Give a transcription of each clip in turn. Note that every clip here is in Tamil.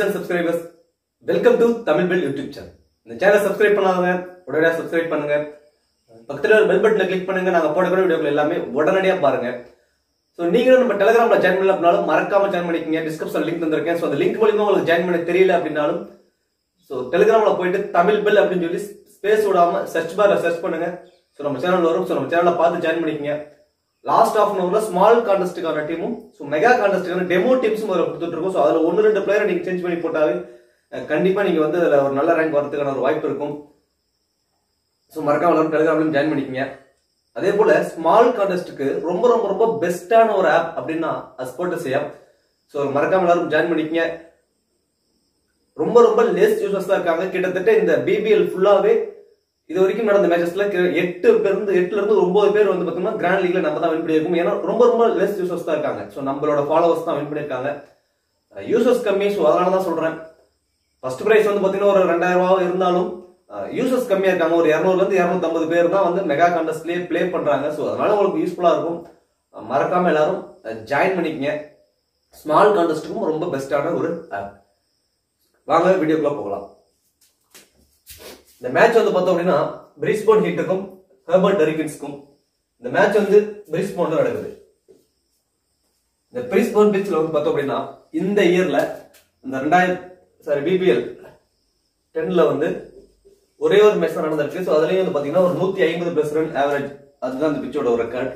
and subscribers welcome to Tamil Bell YouTube channel இந்த சேனல் சப்ஸ்கிரைப் பண்ணாதவங்க உடனடியாக சப்ஸ்கிரைப் பண்ணுங்க பக்கத்தில் பெல் பட்டனை கிளிக் பண்ணுங்க நாங்கள் போடக்கூடிய வீடியோக்கள் எல்லாமே உடனடியாக பாருங்க ஸோ நீங்களும் நம்ம டெலிகிராம்ல ஜாயின் பண்ணல அப்படின்னாலும் மறக்காம ஜாயின் பண்ணிக்கங்க டிஸ்கிரிப்ஷன் லிங்க் தந்திருக்கேன் ஸோ அந்த லிங்க் மூலியமா உங்களுக்கு ஜாயின் பண்ண தெரியல அப்படின்னாலும் ஸோ டெலிகிராம்ல போயிட்டு தமிழ் பெல் அப்படின்னு சொல்லி ஸ்பேஸ் விடாம சர்ச் பார்ல சர்ச் பண்ணுங்க ஸோ நம்ம சேனல் வரும் ஸோ நம்ம சேனலை பார்த்து ஜாயின் பண்ணிக்கங்க லாஸ்ட் ஆஃப் அன் ஹவர்ல ஸ்மால் கான்டெஸ்ட்டுக்கான டீமும் ஸோ மெகா கான்டெஸ்ட்டுக்கான டெமோ டீம்ஸும் அதில் கொடுத்துட்டு இருக்கோம் ஸோ அதில் ஒன்று ரெண்டு பிளேயரை நீங்கள் சேஞ்ச் பண்ணி போட்டாவே அஹ், கண்டிப்பா நீங்க வந்து அதில் ஒரு நல்ல ரேங்க் வரதுக்கான ஒரு வாய்ப்பு இருக்கும் ஸோ மறக்காம எல்லாரும் டெலிகிராம்லையும் ஜாயின் பண்ணிக்கங்க அதே போல ஸ்மால் கான்டெஸ்ட்டுக்கு ரொம்ப ரொம்ப ரொம்ப பெஸ்டான ஒரு ஆப் அப்படின்னா அஸ்போர்ட்டஸ் ஆப் ஸோ மறக்காம எல்லாரும் ஜாயின் பண்ணிக்கங்க ரொம்ப ரொம்ப லேஸ் யூசர்ஸ் தான் இருக்காங்க கிட்டத்தட்ட இந்த பிபிஎல் ஃபுல்லாவே இது வரைக்கும் நடந்த மேட்சஸ்ல எட்டு பேர் இருந்து எட்டுல இருந்து ஒரு ஒன்பது பேர் வந்து பாத்தீங்கன்னா கிராண்ட் லீக்ல நம்ம தான் வின் பண்ணியிருக்கோம் ஏன்னா ரொம்ப ரொம்ப லெஸ் யூசர்ஸ் தான் இருக்காங்க ஸோ நம்மளோட ஃபாலோவர்ஸ் தான் வின் பண்ணியிருக்காங்க யூசர்ஸ் கம்மி ஸோ அதனால தான் சொல்றேன் ஃபர்ஸ்ட் பிரைஸ் வந்து பாத்தீங்கன்னா ஒரு ரெண்டாயிரம் ரூபா இருந்தாலும் யூசர்ஸ் கம்மியா இருக்காங்க ஒரு இரநூறுல இருந்து இரநூத்தம்பது பேர் தான் வந்து மெகா கான்டெஸ்ட்லயே ப்ளே பண்றாங்க ஸோ அதனால உங்களுக்கு யூஸ்ஃபுல்லா இருக்கும் அஹ் மறக்காம எல்லாரும் ஜாயின் பண்ணிக்கங்க ஸ்மால் கான்டெஸ்ட்டுக்கும் ரொம்ப பெஸ்டான ஒரு ஆப் வாங்க வீடியோக்குள்ள போகலாம் இந்த மேட்ச் வந்து பார்த்தோம் அப்படின்னா பிரிஸ்போன் ஹீட்டுக்கும் ஹெர்பர்ட் டெரிகின்ஸ்க்கும் இந்த மேட்ச் வந்து பிரிஸ்போன்ல நடக்குது இந்த பிரிஸ்போன் பிச்சில் வந்து பார்த்தோம் அப்படின்னா இந்த இயர்ல இந்த ரெண்டாயிரம் சாரி பிபிஎல் டென்ல வந்து ஒரே ஒரு மேட்ச் தான் நடந்திருக்கு ஸோ அதுலயும் வந்து பாத்தீங்கன்னா ஒரு நூத்தி ஐம்பது பிளஸ் ரன் ஆவரேஜ் அதுதான் இந்த பிச்சோட ஒரு ரெக்கார்ட்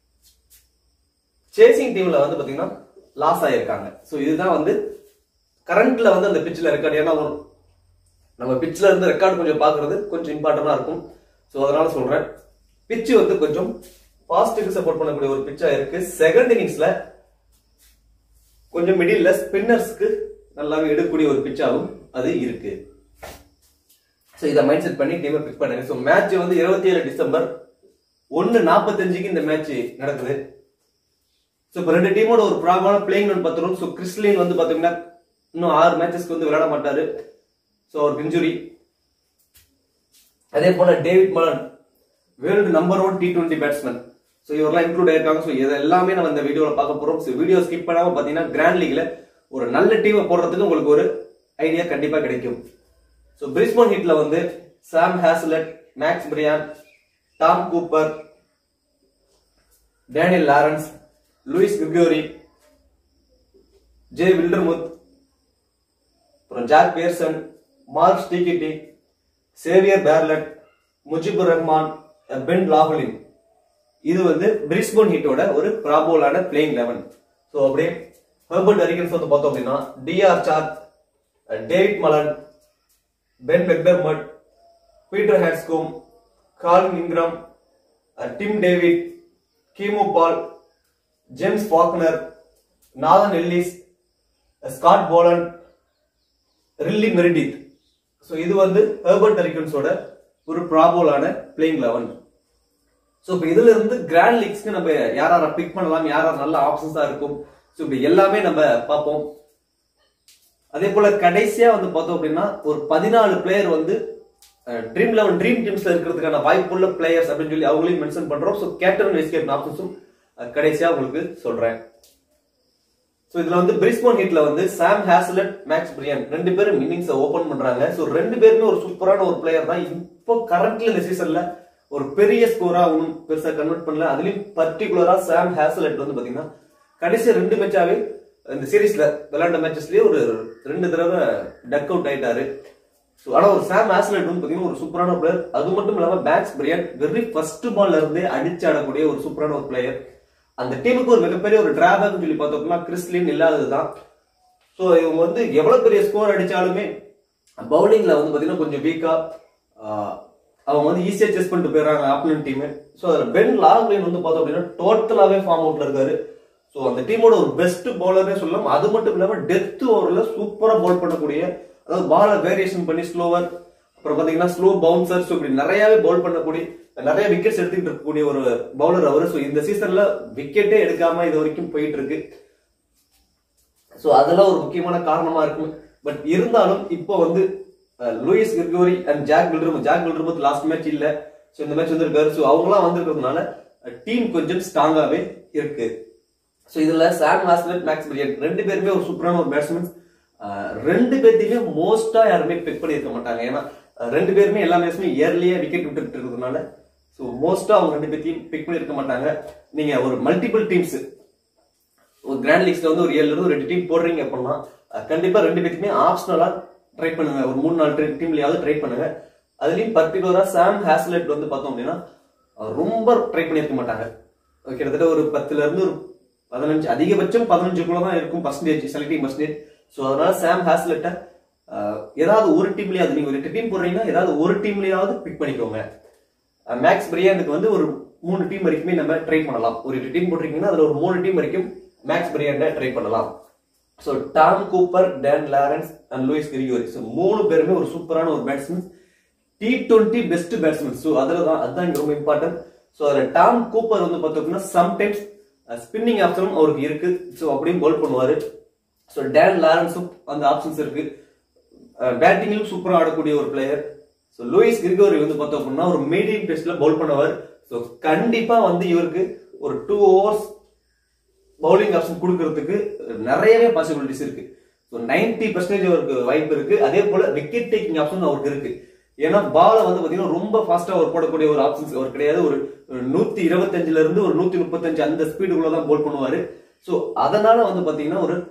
சேசிங் டீம்ல வந்து பாத்தீங்கன்னா லாஸ் ஆயிருக்காங்க ஸோ இதுதான் வந்து கரண்ட்ல வந்து அந்த பிச்சில் ரெக்கார்ட் ஏன்னா ஒரு நம்ம பிச்சில் இருந்து ரெக்கார்ட் கொஞ்சம் பார்க்கறது கொஞ்சம் இம்பார்ட்டண்டா இருக்கும் ஸோ அதனால சொல்றேன் பிச்சு வந்து கொஞ்சம் ஃபாஸ்ட்டுக்கு சப்போர்ட் பண்ணக்கூடிய ஒரு பிச்சா இருக்கு செகண்ட் இன்னிங்ஸ்ல கொஞ்சம் மிடில்ல ஸ்பின்னர்ஸ்க்கு நல்லாவே எடுக்கக்கூடிய ஒரு பிச்சாவும் அது இருக்கு ஸோ இதை மைண்ட் செட் பண்ணி டீமை பிக் பண்ணுங்க ஸோ மேட்ச் வந்து இருபத்தி ஏழு டிசம்பர் ஒன்னு நாற்பத்தஞ்சுக்கு இந்த மேட்ச் நடக்குது ஸோ இப்போ ரெண்டு டீமோட ஒரு ப்ராப்ளமான பிளேயிங் ஒன்று பார்த்துரும் ஸோ கிறிஸ்லின் வந்து பார்த்தீங்கன்னா இன்னும் ஆறு மேட்சஸ்க்கு வந்து விளையாட மாட்டாரு ஸோ அவருக்கு இன்ஜுரி அதே போல David Malan world number one T twenty batsman so இவரெல்லாம் இன்க்ளூட் ஆயிருக்காங்க ஸோ இது எல்லாமே நம்ம இந்த வீடியோவில் பார்க்க போறோம் ஸோ வீடியோ ஸ்கிப் பண்ணாம பார்த்தீங்கன்னா கிராண்ட் லீக்ல ஒரு நல்ல டீமை போடுறதுக்கு உங்களுக்கு ஒரு ஐடியா கண்டிப்பா கிடைக்கும் ஸோ பிரிஸ்போன் ஹீட்ல வந்து Sam Hazlett Max Bryant Tom Cooper Daniel Lawrence Lewis Gregory J Wildermuth அப்புறம் Jack Pearson Mark Steketee Xavier Bartlett Mujibur Rahman Ben Laughlin இது வந்து பிரிஸ்போன் ஹீட்டோட ஒரு ப்ராபோலான பிளேயிங் லெவன் ஸோ அப்படியே ஹெர்பர்ட் அரிகன்ஸ் வந்து பார்த்தோம் அப்படின்னா D'Arcy Short David Malan Ben McDermott Peter Handscomb Karl Ingram Tim David Keemo Paul James Faulkner Nathan Ellis Scott Boland Riley Meredith so இது வந்து ஹெர்பர்ட் டெரிகன்ஸோட ஒரு ப்ராபோலான பிளேயிங் லெவன் ஸோ இப்போ இதுல இருந்து கிராண்ட் லீக்ஸ்க்கு நம்ம யார் யாரை பிக் பண்ணலாம் யார் யார் நல்ல ஆப்ஷன்ஸா இருக்கும் ஸோ இப்படி எல்லாமே நம்ம பார்ப்போம் அதே போல கடைசியா வந்து பார்த்தோம் அப்படின்னா ஒரு பதினாலு பிளேயர் வந்து ட்ரீம் லெவன் ட்ரீம் டீம்ஸ்ல இருக்கிறதுக்கான வாய்ப்புள்ள பிளேயர்ஸ் அப்படின்னு சொல்லி அவங்களையும் மென்ஷன் பண்றோம் ஸோ கேப்டன் எஸ்கேப் ஆப்ஷன்ஸும் கடைசியா உங்களுக்கு சொல்றேன் ஸோ இதுல வந்து பிரிஸ்போன் ஹீட்ல வந்து சாம் ஹேஸ்லட் மேக்ஸ் பிரியன் ரெண்டு பேரும் இன்னிங்ஸ் ஓபன் பண்றாங்க ஸோ ரெண்டு பேருமே ஒரு சூப்பரான ஒரு பிளேயர் தான் இப்போ கரண்ட்ல இந்த சீசன்ல ஒரு பெரிய ஸ்கோரா ஒன்றும் பெருசா கன்வெர்ட் பண்ணல அதுலயும் பர்டிகுலரா சாம் ஹேஸ்லட் வந்து பாத்தீங்கன்னா கடைசி ரெண்டு மேட்சாவே இந்த சீரீஸ்ல விளையாண்ட மேட்சஸ்லயே ஒரு ரெண்டு தடவை டக் அவுட் ஆயிட்டாரு ஸோ ஆனா ஒரு சாம் ஹேஸ்லட் வந்து பாத்தீங்கன்னா ஒரு சூப்பரான பிளேயர் அது மட்டும் இல்லாம மேக்ஸ் பிரியன் வெரி ஃபர்ஸ்ட் பால்ல இருந்தே அடிச்சு ஆடக்கூடிய ஒரு சூப்பரான ஒரு பிளேயர் அந்த டீமுக்கு ஒரு மிகப்பெரிய ஒரு டிராபேக் சொல்லி பார்த்தோம்னா கிறிஸ்லின் இல்லாததுதான் ஸோ இவங்க வந்து எவ்வளவு பெரிய ஸ்கோர் அடிச்சாலுமே பவுலிங்ல வந்து பாத்தீங்கன்னா கொஞ்சம் வீக்கா அவங்க வந்து ஈஸியா செஸ் பண்ணிட்டு போயிடுறாங்க ஆப்போனன்ட் டீம் ஸோ அதில் பென் லாக்லைன் வந்து பார்த்தோம் அப்படின்னா டோட்டலாவே ஃபார்ம் அவுட்ல இருக்காரு ஸோ அந்த டீமோட ஒரு பெஸ்ட் பவுலரே சொல்லலாம் அது மட்டும் இல்லாம டெத் ஓவர்ல சூப்பரா பவுல் பண்ணக்கூடிய அதாவது பாலை வேரியேஷன் பண்ணி ஸ்லோவர் அப்புறம் பாத்தீங்கன்னா ஸ்லோ பவுன்சர்ஸ் இப்படி நிறையவே பவுல் பண்ணக்கூடிய நிறைய விக்கெட்ஸ் எடுத்துக்கிட்டு இருக்கக்கூடிய ஒரு பவுலர் அவரு ஸோ இந்த சீசன்ல விக்கெட்டே எடுக்காம இது வரைக்கும் போயிட்டு இருக்கு ஸோ அதெல்லாம் ஒரு முக்கியமான காரணமா இருக்கும் பட் இருந்தாலும் இப்போ வந்து uh, Lewis Gregory and Jack Wildermuth Jack Wildermuth last match இல்ல ஸோ இந்த மேட்ச் வந்திருக்காரு ஸோ அவங்களாம் வந்திருக்கிறதுனால டீம் கொஞ்சம் ஸ்ட்ராங்காவே இருக்கு ஸோ இதுல சாம் ஹாஸ்லட் மேக்ஸ் பிரியன் ரெண்டு பேருமே ஒரு சூப்பரான ஒரு பேட்ஸ்மேன் அஹ், ரெண்டு பேர்த்தையுமே மோஸ்டா யாருமே பிக் பண்ணியிருக்க மாட்டாங்க ஏன்னா அஹ், ரெண்டு பேருமே எல்லா மேட்சுமே இயர்லியா விக்கெட் விட்டுட்டு இருக்கிறதுனால ஸோ மோஸ்டா அவங்க ரெண்டு பேர்த்தையும் பிக் பண்ணியிருக்க மாட்டாங்க நீங்க ஒரு மல்டிபிள் டீம்ஸ் ஒரு கிராண்ட் லீக்ஸ்ல வந்து ஒரு ஏழுல இருந்து ஒரு ரெண்டு டீம் போடுறீங்க அப்படின்னா அஹ், கண்டிப்பா ரெண்டு பேருக்குமே ஆப்ஷனலா ட்ரை பண்ணுங்க ஒரு மூணு நாலு டீம்லயாவது ட்ரை பண்ணுங்க அதுலயும் பர்டிகுலரா சாம் ஹேஸ்லெட் வந்து பார்த்தோம் அப்படின்னா அஹ், ரொம்ப ட்ரை பண்ணியிருக்க மாட்டாங்க அஹ், கிட்டத்தட்ட ஒரு பத்துல இருந்து ஒரு பதினஞ்சு அதிகபட்சம் பதினஞ்சுக்குள்ள தான் இருக்கும் பர்சன்டேஜ் செலக்டிங் பர்சன்டேஜ் ஸோ அதனால சாம் ஹேஸ்லெட்டை ஏதாவது ஒரு டீம்லயாவது நீங்க ஒரு எட்டு டீம் போடுறீங்கன்னா ஏதாவது ஒரு டீம்லயாவது பிக் பண்ணிக்கோங்க மேக்ஸ் பிரியாண்டுக்கு வந்து ஒரு மூணு டீம் வரைக்குமே நம்ம ட்ரை பண்ணலாம் ஒரு எட்டு டீம் போட்டிருக்கீங்கன்னா அதுல ஒரு மூணு டீம் வரைக்கும் மேக்ஸ் பிரியாண்ட ட்ரை பண்ணலாம் so Tom Cooper Dan Lawrence and Lewis Gregory so மூணு பேருமே ஒரு சூப்பரான ஒரு batsman T twenty best batsman so அதில் தான் அதுதான் இங்க ரொம்ப இம்பார்ட்டன்ட் ஸோ அதில் டாம் கூப்பர் வந்து பார்த்தோம்னா சம்டைம்ஸ் ஸ்பின்னிங் ஆப்ஷனும் அவருக்கு இருக்கு ஸோ அப்படியும் பவுல் பண்ணுவாரு ஸோ டேன் லாரன்ஸும் அந்த ஆப்ஷன்ஸ் இருக்கு பேட்டிங்லும் சூப்பரா ஆடக்கூடிய ஒரு பிளேயர் ஸோ லூயிஸ் கிரிகோரி வந்து பார்த்தோம் அப்படின்னா ஒரு மீடியம் டெஸ்ட்ல பவுல் பண்ணவர் ஸோ கண்டிப்பா வந்து இவருக்கு ஒரு டூ ஓவர்ஸ் பவுலிங் ஆப்ஷன் கொடுக்கறதுக்கு நிறையவே பாசிபிலிட்டிஸ் இருக்கு ஸோ நைன்டி பர்சன்டேஜ் அவருக்கு வாய்ப்பு இருக்கு அதே போல விக்கெட் டேக்கிங் ஆப்ஷன் அவருக்கு இருக்கு ஏன்னா பால வந்து பாத்தீங்கன்னா ரொம்ப ஃபாஸ்டா அவர் போடக்கூடிய ஒரு ஆப்ஷன்ஸ் அவர் கிடையாது ஒரு ஒரு நூத்தி இருபத்தஞ்சுல இருந்து ஒரு நூத்தி முப்பத்தஞ்சு அந்த ஸ்பீடுக்குள்ள தான் போல் பண்ணுவாரு ஸோ அதனால வந்து பாத்தீங்கன்னா ஒரு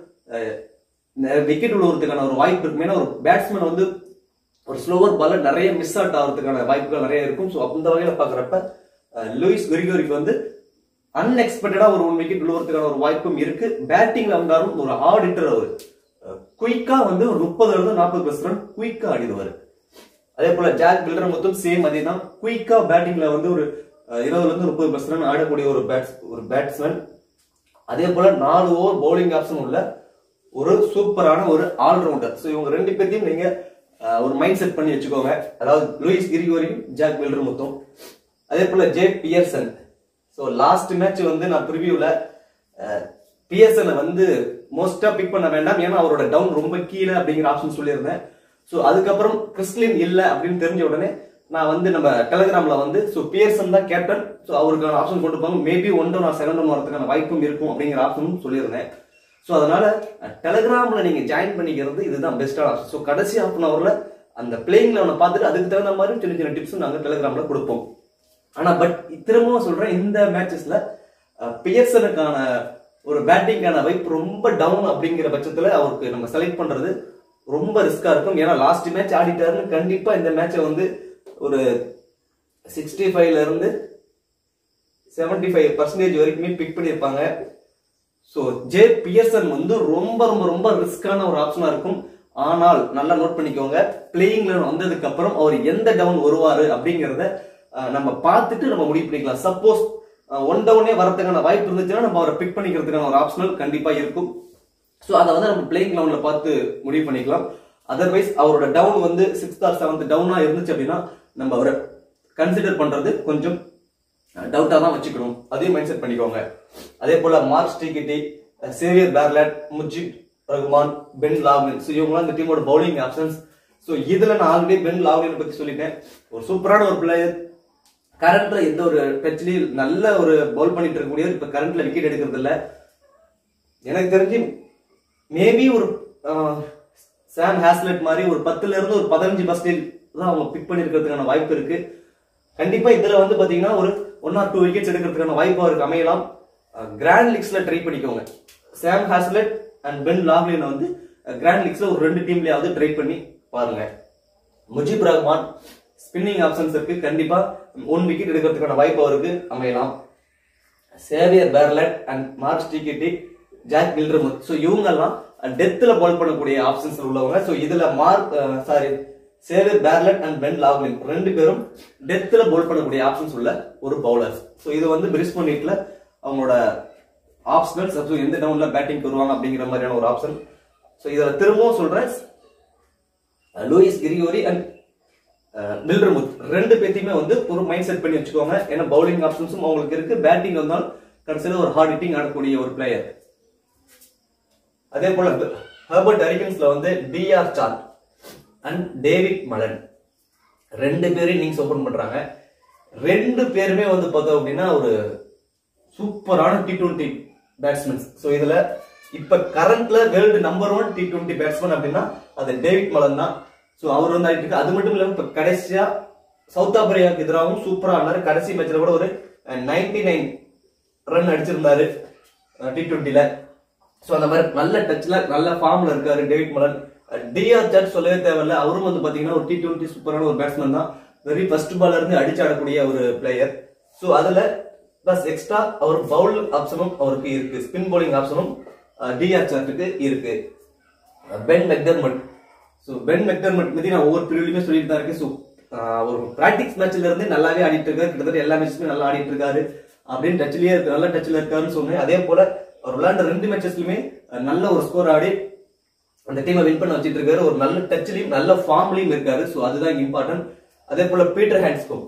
விக்கெட் விழுவுறதுக்கான ஒரு வாய்ப்பு இருக்கும் ஏன்னா ஒரு பேட்ஸ்மேன் வந்து ஒரு ஸ்லோவர் பால்ல நிறைய மிஸ் அவுட் ஆகிறதுக்கான வாய்ப்புகள் நிறைய இருக்கும் ஸோ அந்த வகையில பாக்குறப்ப அஹ், லூயிஸ் கிரிகோரிக்கு வந்து அன்எக்ஸ்பெக்டடா ஒரு ஒன் விக்கெட் விழுவுறதுக்கான ஒரு வாய்ப்பும் இருக்கு பேட்டிங்ல வந்தாலும் ஒரு ஆடிட்டர் அவர் குயிக்கா வந்து ஒரு முப்பதுல இருந்து நாற்பது பிளஸ் ரன் குயிக்கா ஆடிடுவாரு அதே போல ஜாக் பில்டர் மொத்தம் சேம் அதே தான் குயிக்கா பேட்டிங்ல வந்து ஒரு அஹ், இருபதுல இருந்து முப்பது பிளஸ் ரன் ஆடக்கூடிய ஒரு பேட்ஸ் ஒரு பேட்ஸ்மேன் அதே போல நாலு ஓவர் பவுலிங் ஆப்ஷன் உள்ள ஒரு சூப்பரான ஒரு ஆல்ரவுண்டர் ஸோ இவங்க ரெண்டு பேர்த்தையும் நீங்க அஹ், ஒரு மைண்ட் செட் பண்ணி வச்சுக்கோங்க அதாவது லூயிஸ் கிரிகோரியும் ஜாக் பில்டர் மொத்தம் அதே போல J Pearson so last match வந்து நான் ப்ரிவியூல பிஎஸ்எனை வந்து மோஸ்டா பிக் பண்ண வேண்டாம் ஏன்னா அவரோட டவுன் ரொம்ப கீழே அப்படிங்கிற ஆப்ஷன் சொல்லியிருந்தேன் ஸோ அதுக்கப்புறம் கிறிஸ்லின் இல்ல அப்படின்னு தெரிஞ்ச உடனே நான் வந்து நம்ம டெலிகிராம்ல வந்து ஸோ பியர்சன் தான் கேப்டன் ஸோ அவருக்கான ஆப்ஷன் கொண்டு போங்க maybe one down or second down வரதுக்கான வாய்ப்பும் இருக்கும் அப்படிங்கிற ஆப்ஷனும் சொல்லியிருந்தேன் ஸோ அதனால டெலிகிராம்ல நீங்க ஜாயின் பண்ணிக்கிறது இதுதான் பெஸ்டான ஆப்ஷன் ஸோ கடைசி ஹாஃப் அன் அவர்ல அந்த பிளேயிங் லெவனை பார்த்துட்டு அதுக்கு தகுந்த மாதிரி சின்ன சின்ன டிப்ஸும் நாங்கள் டெலிகிராம்ல கொடுப்போம் ஆனா பட் திரும்பவும் சொல்றேன் இந்த மேட்சஸ்ல பியர்சனுக்கான ஒரு பேட்டிங்கான வைப் ரொம்ப டவுன் அப்படிங்கிற பட்சத்துல அவருக்கு நம்ம செலக்ட் பண்றது ரொம்ப ரிஸ்கா இருக்கும் ஏன்னா லாஸ்ட் மேட்ச் ஆடிட்டாருன்னு கண்டிப்பா இந்த மேட்சை வந்து ஒரு சிக்ஸ்டி ஃபைவ்ல இருந்து செவன்டி ஃபைவ் பர்சன்டேஜ் வரைக்குமே பிக் பண்ணியிருப்பாங்க ஸோ ஜே பியர்சன் வந்து ரொம்ப ரொம்ப ரொம்ப ரிஸ்கான ஒரு ஆப்ஷனா இருக்கும் ஆனால் நல்லா நோட் பண்ணிக்கோங்க பிளேயிங்ல வந்ததுக்கு அப்புறம் அவர் எந்த டவுன் வருவாரு அப்படிங்கறத அஹ், நம்ம பார்த்துட்டு நம்ம முடிவு பண்ணிக்கலாம் சப்போஸ் ஒன் டவுனே வரதுக்கான வாய்ப்பு இருந்துச்சுன்னா நம்ம அவரை பிக் பண்ணிக்கிறதுக்கான ஒரு ஆப்ஷனல் கண்டிப்பா இருக்கும் ஸோ அதை வந்து நம்ம பிளேயிங் கிரவுண்ட்ல பார்த்து முடிவு பண்ணிக்கலாம் அதர்வைஸ் அவரோட டவுன் வந்து சிக்ஸ்த் ஆர் செவன்த் டவுனா இருந்துச்சு அப்படின்னா நம்ம அவரை கன்சிடர் பண்றது கொஞ்சம் டவுட்டா தான் வச்சுக்கணும் அதையும் மைண்ட் செட் பண்ணிக்கோங்க அதே போல Mark Steketee Xavier Bartlett Mujeeb Rahman Ben Laughlin so இவங்களாம் இந்த டீமோட பவுலிங் ஆப்ஷன்ஸ் ஸோ இதுல நான் ஆல்ரெடி பென் லாவ்லின் பத்தி சொல்லிட்டேன் ஒரு சூப்பரான ஒரு பிளேயர் கரண்ட்ல எந்த ஒரு பிரச்சனையும் நல்ல ஒரு பவுல் பண்ணிட்டு இருக்கக்கூடிய இப்ப கரண்ட்ல விக்கெட் எடுக்கிறது இல்ல எனக்கு தெரிஞ்சு மேபி ஒரு சாம் ஹேஸ்லெட் மாதிரி ஒரு பத்துல இருந்து ஒரு பதினஞ்சு பர்சன்டேஜ் தான் அவங்க பிக் பண்ணிருக்கிறதுக்கான வாய்ப்பு இருக்கு கண்டிப்பா இதுல வந்து பாத்தீங்கன்னா ஒரு ஒன் ஆர் டூ விக்கெட்ஸ் எடுக்கிறதுக்கான வாய்ப்பு அவருக்கு அமையலாம் கிராண்ட் லீக்ஸ்ல ட்ரை பண்ணிக்கோங்க Sam Hazlett and Ben Laughlin வந்து கிராண்ட் லீக்ஸ்ல ஒரு ரெண்டு டீம்லயாவது ட்ரை பண்ணி பாருங்க முஜிப் ரஹ்மான் ஸ்பின்னிங் ஆப்ஷன்ஸ் இருக்கு கண்டிப்பா ஒன் விக்கெட் எடுக்கிறதுக்கான வாய்ப்பு அவருக்கு அமையலாம் Xavier Bartlett and Mark Steketee Jack Wildermuth so இவங்கெல்லாம் டெத்தில் பால் பண்ணக்கூடிய ஆப்ஷன்ஸ் உள்ளவங்க ஸோ இதுல Mark sorry Xavier Bartlett and Ben Laughlin ரெண்டு பேரும் டெத்தில் பால் பண்ணக்கூடிய ஆப்ஷன்ஸ் உள்ள ஒரு பவுலர்ஸ் ஸோ இது வந்து பிரிஸ்பன் நீட்ல அவங்களோட ஆப்ஷனல்ஸ் ஸோ எந்த டவுன்ல பேட்டிங் வருவாங்க அப்படிங்கிற மாதிரியான ஒரு ஆப்ஷன் ஸோ இதில் திரும்பவும் சொல்றேன் லூயிஸ் கிரியோரி அண்ட் மில்ரமுத் ரெண்டு பேத்தையுமே வந்து ஒரு மைண்ட் செட் பண்ணி வச்சுக்கோங்க ஏன்னா பவுலிங் ஆப்ஷன்ஸும் அவங்களுக்கு இருக்கு பேட்டிங் வந்தால் கடைசியில் ஒரு ஹார்ட் ஹிட்டிங் ஆடக்கூடிய ஒரு பிளேயர் அதே போல ஹெர்பர்ட் ஹரிகன்ஸ்ல வந்து D'Arcy Short and David Malan ரெண்டு பேரையும் நீங்க ஓபன் பண்றாங்க ரெண்டு பேருமே வந்து பார்த்தோம் அப்படின்னா ஒரு சூப்பரான டி டுவெண்ட்டி பேட்ஸ்மேன்ஸ் ஸோ இதுல இப்ப கரண்ட்ல world number one T twenty batsman அப்படின்னா அது டேவிட் மலன் தான் ஸோ அவர் வந்து ஆயிட்டு இருக்கு அது மட்டும் இல்லாம இப்ப கடைசியா சவுத் ஆப்பிரிக்காவுக்கு எதிராகவும் சூப்பரா ஆனாரு கடைசி மேட்ச்ல கூட ஒரு நைன்டி நைன் ரன் அடிச்சிருந்தாரு டி டுவெண்ட்டில ஸோ அந்த மாதிரி நல்ல டச்ல நல்ல ஃபார்ம்ல இருக்காரு டேவிட் மலன் டிஆர் ஜட் சொல்லவே தேவையில்ல அவரும் வந்து பாத்தீங்கன்னா ஒரு டி டுவெண்ட்டி சூப்பரான ஒரு பேட்ஸ்மேன் தான் வெரி ஃபர்ஸ்ட் பால்ல இருந்து அடிச்சு ஆடக்கூடிய ஒரு பிளேயர் ஸோ அதுல பிளஸ் எக்ஸ்ட்ரா அவர் பவுல் ஆப்ஷனும் அவருக்கு இருக்கு ஸ்பின் பவுலிங் ஆப்ஷனும் டிஆர் சார்ட்டுக்கு இருக்கு Ben McDermott so Ben McDermott பத்தி நான் ஒவ்வொரு பிரிவிலுமே சொல்லிட்டு தான் இருக்கேன் ஸோ ஒரு பிராக்டிஸ் மேட்ச்ல இருந்து நல்லாவே ஆடிட்டு இருக்காரு கிட்டத்தட்ட எல்லா மேட்சுமே நல்லா ஆடிட்டு இருக்காரு அப்படின்னு டச்லயே இருக்கு நல்ல டச்ல இருக்காருன்னு சொன்னேன் அதே போல அவர் விளையாண்ட ரெண்டு மேட்சஸ்லயுமே நல்ல ஒரு ஸ்கோர் ஆடி அந்த டீமை வின் பண்ண வச்சிட்டு இருக்காரு ஒரு நல்ல டச்லயும் நல்ல ஃபார்ம்லயும் இருக்காரு ஸோ அதுதான் இம்பார்ட்டன்ட் அதே போல Peter Handscomb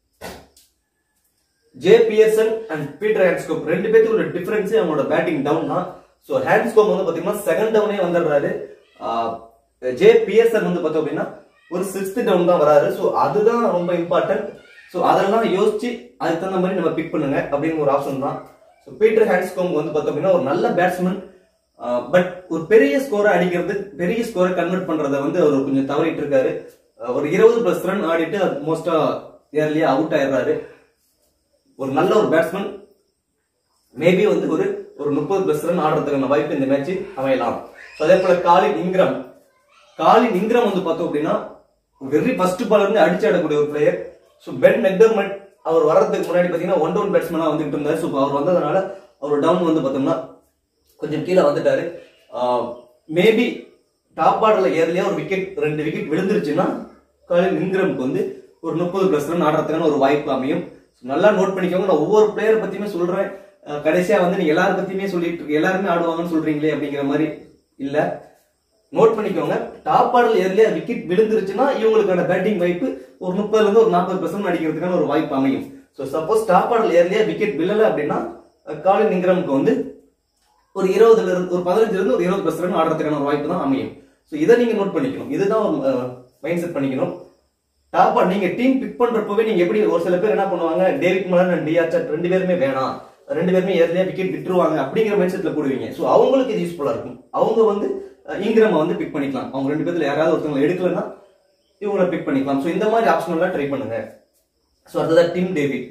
J Pearson and Peter Handscomb ரெண்டு பேத்துக்கு ஒரு டிஃபரன்ஸ் அவங்களோட பேட்டிங் டவுன் தான் ஸோ ஹேண்ட்ஸ்கோப் வந்து பாத்தீங்கன்னா செகண்ட் டவுனே வந்துடுறாரு ஜே பியர்சன் வந்து பார்த்தோம் அப்படின்னா ஒரு சிக்ஸ்த் டவுன் தான் வராரு ஸோ அதுதான் ரொம்ப இம்பார்ட்டன்ட் ஸோ அதெல்லாம் யோசிச்சு அதுக்கு தகுந்த மாதிரி நம்ம பிக் பண்ணுங்க அப்படின்னு ஒரு ஆப்ஷன் தான் ஸோ பீட்டர் ஹேண்ட்ஸ்கோம் வந்து பார்த்தோம் அப்படின்னா ஒரு நல்ல பேட்ஸ்மேன் பட் ஒரு பெரிய ஸ்கோரை அடிக்கிறது பெரிய ஸ்கோரை கன்வெர்ட் பண்றத வந்து அவர் கொஞ்சம் தவறிட்டு இருக்காரு அஹ் ஒரு இருபது பிளஸ் ரன் ஆடிட்டு மோஸ்டா ஏர்லியா அவுட் ஆயிடுறாரு ஒரு நல்ல ஒரு பேட்ஸ்மேன் மேபி வந்து ஒரு ஒரு முப்பது பிளஸ் ரன் ஆடுறதுக்கான வாய்ப்பு இந்த மேட்ச் அமையலாம் So அதே போல காலின் இங்கிரம் காலின் இங்கிரம் வந்து பார்த்தோம் அப்படின்னா வெரி ஃபர்ஸ்ட் பால் இருந்து அடிச்சு ஆடக்கூடிய ஒரு பிளேயர் ஸோ பென் மெக்டர்மெண்ட் அவர் வர்றதுக்கு முன்னாடி பார்த்தீங்கன்னா ஒன் டவுன் பேட்ஸ்மேனா வந்துட்டு இருந்தாரு ஸோ அவர் வந்ததுனால அவர் டவுன் வந்து பார்த்தோம்னா கொஞ்சம் கீழே வந்துட்டாரு மேபி டாப் ஆர்டர்ல ஏர்லியா ஒரு விக்கெட் ரெண்டு விக்கெட் விழுந்துருச்சுன்னா காலின் இங்கிரம்க்கு வந்து ஒரு முப்பது பிளஸ் ரன் ஆடுறதுக்கான ஒரு வாய்ப்பு அமையும் So நல்லா நோட் பண்ணிக்கோங்க நான் ஒவ்வொரு பிளேயர் பத்தியுமே சொல்றேன் அஹ் கடைசியா வந்து நீங்க எல்லாரும் பத்தியுமே சொல்லிட்டு இருக்கு எல்லாருமே ஆடுவாங்கன்னு சொல்றீங்களே அப்படிங்கிற மாதிரி இல்ல நோட் பண்ணிக்கோங்க டாப் ஆர்டர் ஏர்லியா விக்கெட் விழுந்துருச்சுன்னா இவங்களுக்கான பேட்டிங் வாய்ப்பு ஒரு முப்பதுல இருந்து ஒரு நாற்பது பர்சன்ட் அடிக்கிறதுக்கான ஒரு வாய்ப்பு அமையும் ஸோ சப்போஸ் டாப் ஆர்டர் ஏர்லியா விக்கெட் விழல அப்படின்னா அஹ் காலின் இங்கிரம்க்கு வந்து ஒரு இருபதுல இருந்து ஒரு பதினஞ்சுல இருந்து ஒரு இருபது பர்சன்ட் ஆடுறதுக்கான ஒரு வாய்ப்பு தான் அமையும் ஸோ இதை நீங்க நோட் பண்ணிக்கணும் இதுதான் மைண்ட் செட் பண்ணிக்கணும் டாப்பா நீங்க டீம் பிக் பண்றப்பவே நீங்க எப்படி ஒரு சில பேர் என்ன பண்ணுவாங்க டேவிட் மலன் அண்ட் டிஆர்சட் ரெண்டு பேருமே வேணாம் ரெண்டு பேருமே ஏர்லியா விக்கெட் விட்டுருவாங்க அப்படிங்கிற மைண்ட் செட்ல போடுவீங்க ஸோ அவங்களுக்கு இது யூஸ்ஃபுல்லா இருக்கும் அவங்க வந்து இங்கிரம வந்து பிக் பண்ணிக்கலாம் அவங்க ரெண்டு பேர்ல யாராவது ஒருத்தவங்க எடுக்கலன்னா இவங்கள பிக் பண்ணிக்கலாம் ஸோ இந்த மாதிரி ஆப்ஷன் எல்லாம் ட்ரை பண்ணுங்க ஸோ அடுத்ததான் டீம் டேவிட்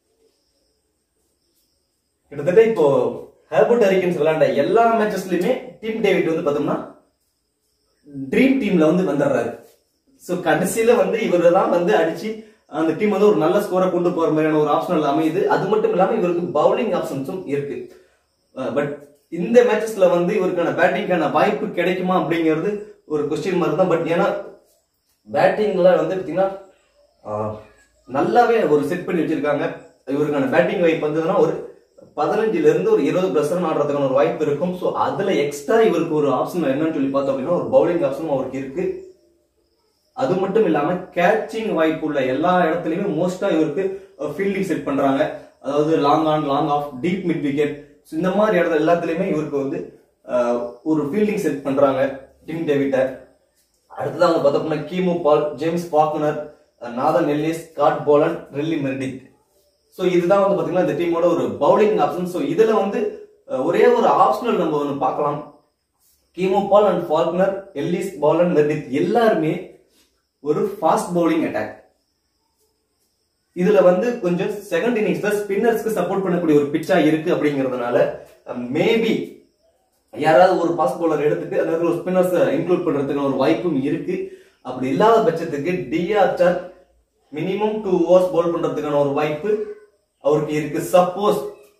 கிட்டத்தட்ட இப்போ ஹேபர்ட் ஹரிக்கன்ஸ் விளையாண்ட எல்லா மேட்சஸ்லயுமே டீம் டேவிட் வந்து பார்த்தோம்னா ட்ரீம் டீம்ல வந்து வந்துடுறாரு ஸோ கடைசியில வந்து இவரு தான் வந்து அடிச்சு அந்த டீம் வந்து ஒரு நல்ல ஸ்கோரை கொண்டு போற மாதிரியான ஒரு ஆப்ஷனல் அமையுது அது மட்டும் இல்லாம இவருக்கு பவுலிங் ஆப்ஷன்ஸும் இருக்கு பட் இந்த மேட்சஸ்ல வந்து இவருக்கான பேட்டிங்கான வாய்ப்பு கிடைக்குமா அப்படிங்கிறது ஒரு கொஸ்டின் மார்க் தான் பட் ஏன்னா பேட்டிங்ல வந்து பாத்தீங்கன்னா ஆஹ், நல்லாவே ஒரு செட் பண்ணி வச்சிருக்காங்க இவருக்கான பேட்டிங் வாய்ப்பு வந்ததுன்னா ஒரு பதினஞ்சுல இருந்து ஒரு இருபது பிளஸ் ரன் ஆடுறதுக்கான ஒரு வாய்ப்பு இருக்கும் ஸோ அதுல எக்ஸ்ட்ரா இவருக்கு ஒரு ஆப்ஷன் என்னன்னு சொல்லி பார்த்தோம் அப்படின்னா ஒரு பவுலிங் ஆப்ஷனும் அவருக்கு இருக்கு அது மட்டும் இல்லாம கேட்சிங் வாய்ப்பு உள்ள எல்லா இடத்துலயுமே மோஸ்டா இவருக்கு ஃபீல்டிங் செட் பண்றாங்க அதாவது long on long off deep mid wicket இந்த மாதிரி இடத்துல எல்லாத்துலயுமே இவருக்கு வந்து அஹ், ஒரு ஃபீல்டிங் செட் பண்றாங்க டிம் டேவிட்ட அடுத்தது அவங்க பார்த்தோம்னா Keemo Paul James Faulkner Nathan Ellis Scott Boland Riley Meredith so இதுதான் வந்து பாத்தீங்கன்னா இந்த டீமோட ஒரு பவுலிங் ஆப்ஷன் ஸோ இதுல வந்து அஹ், ஒரே ஒரு ஆப்ஷனல் நம்ம ஒன்று பார்க்கலாம் Keemo Paul and Faulkner Ellis Boland Meredith எல்லாருமே ஒரு ஃபாஸ்ட் பவுலிங் அட்டாக் இதுல வந்து கொஞ்சம் செகண்ட் இன்னிங்ஸ்ல ஸ்பின்னர்ஸ்க்கு சப்போர்ட் பண்ணக்கூடிய ஒரு பிச்சா இருக்கு அப்படிங்கறதுனால மேபி யாராவது ஒரு ஃபாஸ்ட் பவுலர் எடுத்துட்டு அதாவது ஒரு ஸ்பின்னர்ஸ் இன்க்ளூட் பண்றதுக்கான ஒரு வாய்ப்பும் இருக்கு அப்படி இல்லாத பட்சத்துக்கு D'Arcy Short minimum two overs bowl பண்றதுக்கான ஒரு வாய்ப்பு அவருக்கு இருக்கு சப்போஸ்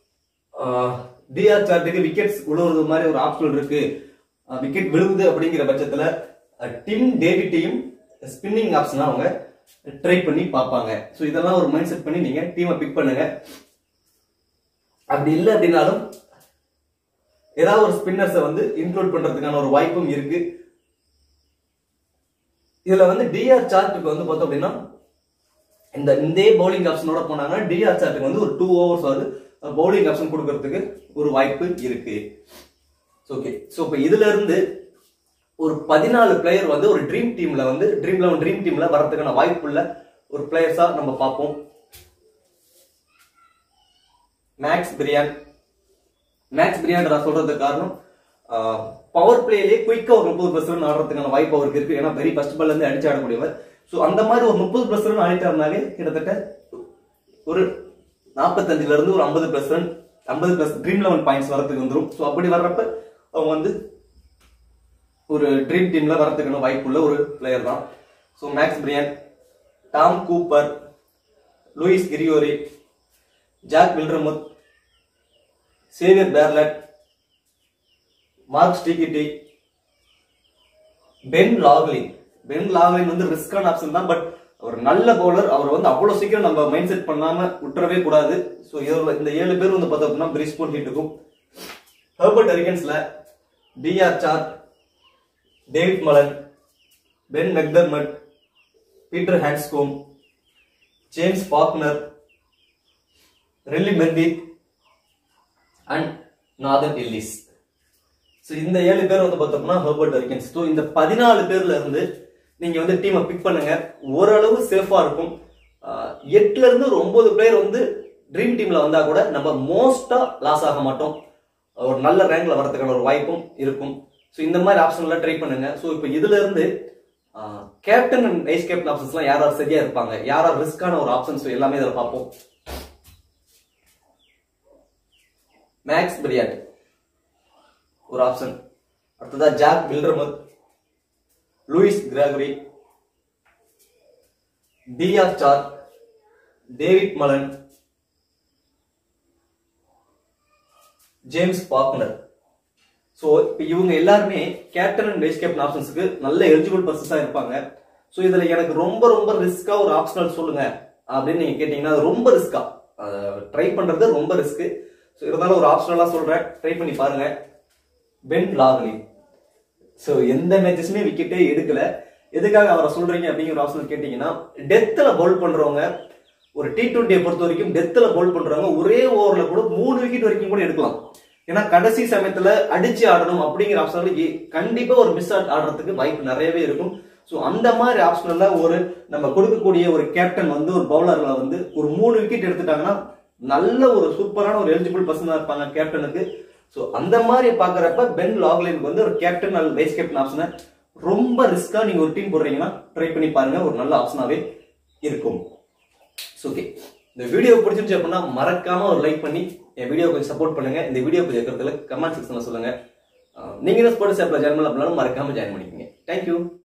டிஆர் சார்ட்டுக்கு விக்கெட்ஸ் விழுவுறது மாதிரி ஒரு ஆப்ஷன் இருக்கு விக்கெட் விழுகுது அப்படிங்கிற பட்சத்துல டிம் டேவிட்டையும் ஸ்பின்னிங் ஆப்ஷனா அவங்க ட்ரை பண்ணி பார்ப்பாங்க ஸோ இதெல்லாம் ஒரு மைண்ட் செட் பண்ணி நீங்க டீமை பிக் பண்ணுங்க அப்படி இல்லை அப்படின்னாலும் ஏதாவது ஒரு ஸ்பின்னர்ஸை வந்து இன்க்ளூட் பண்றதுக்கான ஒரு வாய்ப்பும் இருக்கு இதுல வந்து டிஆர் சார்ட்டுக்கு வந்து பார்த்தோம் அப்படின்னா இந்த இந்த பவுலிங் ஆப்ஷனோட போனாங்கன்னா டிஆர் சார்ட்டுக்கு வந்து ஒரு டூ ஓவர்ஸ் வந்து பவுலிங் ஆப்ஷன் கொடுக்கறதுக்கு ஒரு வாய்ப்பு இருக்கு ஓகே ஸோ இப்போ இதுல இருந்து ஒரு பதினாலு பிளேயர் வந்து ஒரு ட்ரீம் டீம்ல வந்து ட்ரீம் லெவன் ட்ரீம் டீம்ல வரதுக்கான வாய்ப்புள்ள ஒரு பிளேயர்ஸா நம்ம பார்ப்போம் மேக்ஸ் பிரியான் மேக்ஸ் பிரியான் நான் சொல்றதுக்கு காரணம் பவர் பிளேலேயே குயிக்கா ஒரு முப்பது பிளஸ் ரன் ஆடுறதுக்கான வாய்ப்பு அவருக்கு இருக்கு ஏன்னா வெரி ஃபர்ஸ்ட் பால்ல இருந்து அடிச்சு ஆடக்கூடியவர் ஸோ அந்த மாதிரி ஒரு முப்பது பிளஸ் ரன் ஆடிட்டாருனாலே கிட்டத்தட்ட ஒரு நாற்பத்தஞ்சுல இருந்து ஒரு ஐம்பது பிளஸ் ரன் ஐம்பது பிளஸ் ட்ரீம் லெவன் பாயிண்ட்ஸ் வரதுக்கு வந்துடும் ஸோ அப்படி வர்றப்ப அவங்க வந்து ஒரு ட்ரீம் டீம்ல வரதுக்கான வாய்ப்புள்ள ஒரு பிளேயர் தான் so Max Bryant Tom Cooper Lewis Gregory Jack Wildermuth Xavier Bartlett Mark Steketee Ben Laughlin Ben Laughlin வந்து ரிஸ்கான ஆப்ஷன் தான் பட் ஒரு நல்ல பவுலர் அவர் வந்து அவ்வளவு சீக்கிரம் நம்ம மைண்ட் செட் பண்ணாம விட்டுறவே கூடாது ஸோ இந்த ஏழு பேர் வந்து பார்த்தோம்னா பிரிஸ்போன் ஹிட்டுக்கும் ஹெர்பர்ட் அரிகன்ஸ்ல D'Arcy Short David Malan Ben McDermott Peter Handscomb James Faulkner Riley Meredith and Nathan Ellis so இந்த ஏழு பேர் வந்து பார்த்தோம்னா ஹெர்பர்ட் அரிகன்ஸ் ஸோ இந்த பதினாலு பேர்ல இருந்து நீங்க வந்து டீமை பிக் பண்ணுங்க ஓரளவு சேஃபா இருக்கும் ஆஹ் எட்டுல இருந்து ஒரு ஒன்பது பேர் வந்து ட்ரீம் டீம்ல வந்தா கூட நம்ம மோஸ்டா லாஸ் ஆக மாட்டோம் ஒரு நல்ல ரேங்க்ல வரதுக்கான ஒரு வாய்ப்பும் இருக்கும் ஸோ இந்த மாதிரி ஆப்ஷன்லாம் ட்ரை பண்ணுங்க ஸோ இப்போ இதுல இருந்து கேப்டன் அண்ட் வைஸ் கேப்டன் ஆப்ஷன்ஸ்லாம் யார் யார் சரியா இருப்பாங்க யார் யார் ரிஸ்கான ஒரு ஆப்ஷன்ஸ் எல்லாமே இதில் பார்ப்போம் மேக்ஸ் பிரியாட் ஒரு ஆப்ஷன் அடுத்ததா Jack Wildermuth Lewis Gregory D'Arcy Short David Malan James Faulkner so இப்போ இவங்க எல்லாருமே கேப்டன் அண்ட் வைஸ் கேப்டன் ஆப்ஷன்ஸ்க்கு நல்ல எலிஜிபிள் பர்சன்ஸா இருப்பாங்க ஸோ இதுல எனக்கு ரொம்ப ரொம்ப ரிஸ்கா ஒரு ஆப்ஷனல் சொல்லுங்க அப்படின்னு நீங்க கேட்டீங்கன்னா அது ரொம்ப ரிஸ்கா ட்ரை பண்றது ரொம்ப ரிஸ்க் ஸோ இருந்தாலும் ஒரு ஆப்ஷனலா சொல்றேன் ட்ரை பண்ணி பாருங்க பென் லாக்லி ஸோ எந்த மேட்சஸுமே விக்கெட்டே எடுக்கல எதுக்காக அவரை சொல்றீங்க அப்படிங்கிற ஒரு ஆப்ஷன் கேட்டீங்கன்னா டெத்துல பவுல் பண்றவங்க ஒரு டி டுவெண்ட்டியை பொறுத்த வரைக்கும் டெத்துல பவுல் பண்றவங்க ஒரே ஓவர்ல கூட மூணு விக்கெட் வரைக்கும் கூட எடுக்கலாம் ஏன்னா கடைசி சமயத்துல அடிச்சு ஆடணும் அப்படிங்கிற ஆப்ஷன்ல கண்டிப்பா ஒரு மிஸ் ஆடுறதுக்கு வாய்ப்பு நிறையவே இருக்கும் ஸோ அந்த மாதிரி ஆப்ஷன்ல ஒரு நம்ம கொடுக்கக்கூடிய ஒரு கேப்டன் வந்து ஒரு பவுலர்ல வந்து ஒரு மூணு விக்கெட் எடுத்துட்டாங்கன்னா நல்ல ஒரு சூப்பரான ஒரு எலிஜிபிள் பர்சனா இருப்பாங்க கேப்டனுக்கு ஸோ அந்த மாதிரி பாக்குறப்ப பென் லாக்லைனுக்கு வந்து ஒரு கேப்டன் அல்லது வைஸ் கேப்டன் ஆப்ஷனை ரொம்ப ரிஸ்கா நீங்க ஒரு டீம் போடுறீங்கன்னா ட்ரை பண்ணி பாருங்க ஒரு நல்ல ஆப்ஷனாவே இருக்கும் ஓகே இந்த வீடியோ பிடிச்சிருந்துச்சு அப்படின்னா மறக்காம ஒரு லைக் பண்ணி என் வீடியோ கொஞ்சம் சப்போர்ட் பண்ணுங்க இந்த வீடியோ கொஞ்சம் இருக்கிறதுல கமெண்ட் செக்ஷன்ல சொல்லுங்க அஹ் நீங்க ஸ்போர்ட்ஸ் ஆப்ல ஜாயின் பண்ணல அப்படின்னாலும் மறக்காம ஜாயின் பண்ணிக்கோங்க தேங்க்யூ